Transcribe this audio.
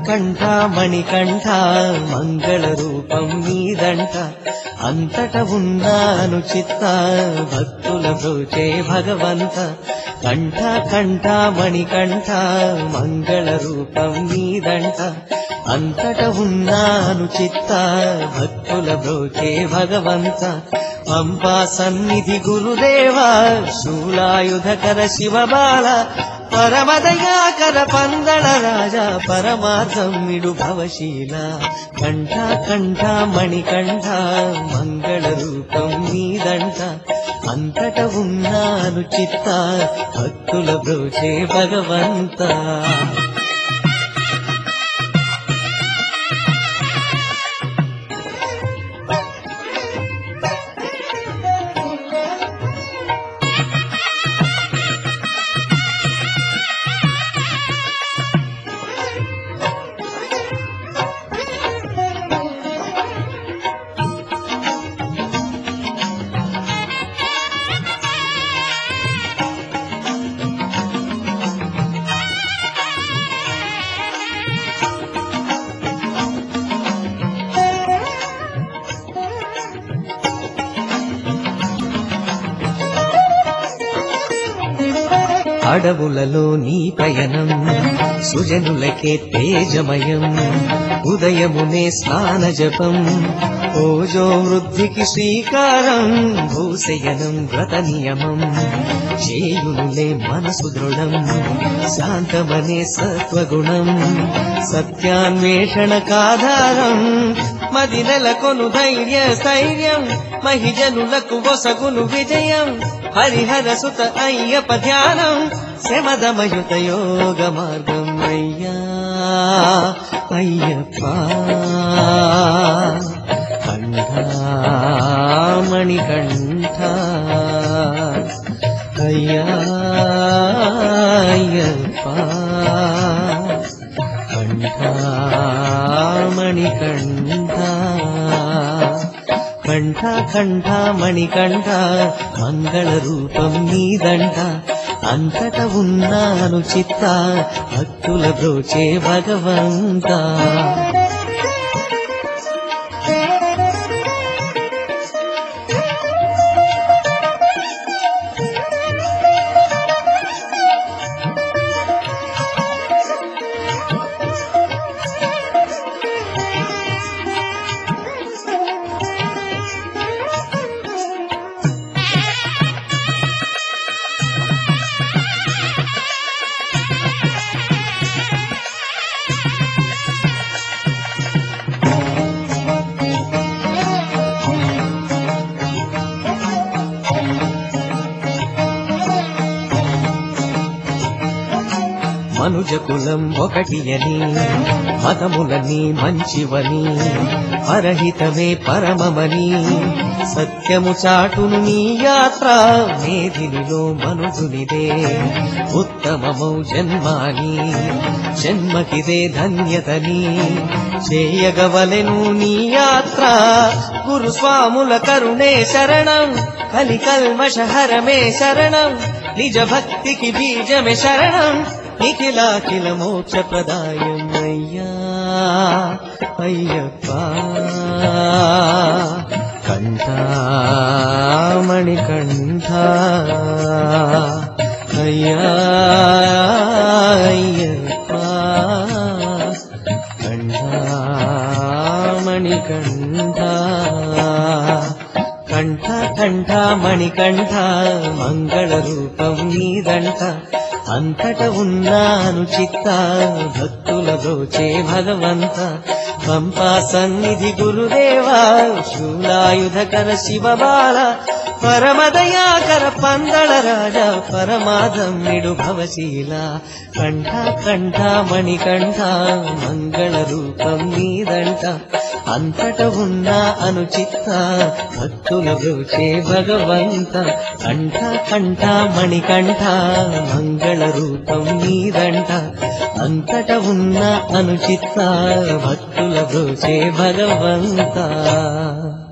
కంఠ మణికంఠ మంగళ రూపం నీదంట అంతట ఉన్నాను చిత్త భక్తుల బ్రోచే భగవంత కంఠ కంఠ మణికంఠ మంగళ రూపం నీదంట అంతట ఉన్నాను చిత్త భక్తుల బ్రోచే భగవంత పంపా సన్నిధి గురుదేవా శూలాయుధకర శివబాల పరమదయాకర పందళ రాజా పరమార్థం విడు భవశీల కంఠ కంఠ మణికంఠ మంగళ రూపం నీదంట అంతట ఉన్నాను చిత్త భక్తుల బ్రోచే భగవంత అడవులలో నీ పయనం సుజనులకే తేజమయం ఉదయమునే స్నాన జపం ఓజో వృద్ధికి శ్రీకారం భూశయనం వ్రత నియమం చేయునులే మనసు దృఢం శాంతమనే సత్వగుణం సత్యాన్వేషణ కాధారం మది నెలకొను ధైర్య స్థైర్యం మహిజనులకు వసగును విజయం హరిహర సుత అయ్యప్ప ధ్యానం శమదమయుత యోగ మార్గం అయ్యా అయ్యప్ప కంఠామణి కంఠ అయ్యా అయ్యప్ప కంఠామణి కంఠ కంఠ కంఠ మణికంఠ మంగళ రూపం నీదంట అంతట ఉన్నాను చిత్త భక్తుల బ్రోచే భగవంత మనుజ కులం ఒకటి అని మతములని మంచివని పరహితమే పరమమని సత్యము చాటును నీ యాత్ర మేధినిలో మనుజునిదే ఉత్తమమౌ జన్మాని జన్మకిదే ధన్యతని చేయగవలెను నీ యాత్ర గురుస్వాముల కరుణే శరణం కలికల్మషహరమే శరణం నిజ భక్తికి బీజమే శరణం నిఖిలాఖిల మోక్ష ప్రదాయం అయ్యా అయ్యప్ప కంఠామణి కంఠ అయ్యా అయ్యప్ప కంఠామణి కంఠ కంఠ కంఠ మణికంఠ మంగళ రూపం నీదంట అంతట ఉన్నాను చిత్త భక్తుల బ్రోచే భగవంత పంపా సన్నిధి గురుదేవా శూలాయుధకర శివబాల పరమదయాకర పందళ రాజా పరమాధమ్యుడు భవశీల కంఠ కంఠ మణికంఠ మంగళ రూపం నీదంట అంతట ఉన్న అనుచిత్త భక్తుల బ్రోచే భగవంత కంఠ కంఠ మణికంఠ మంగళ రూపం నీదంట అంతట ఉన్న అనుచిత్త భక్తుల బ్రోచే భగవంత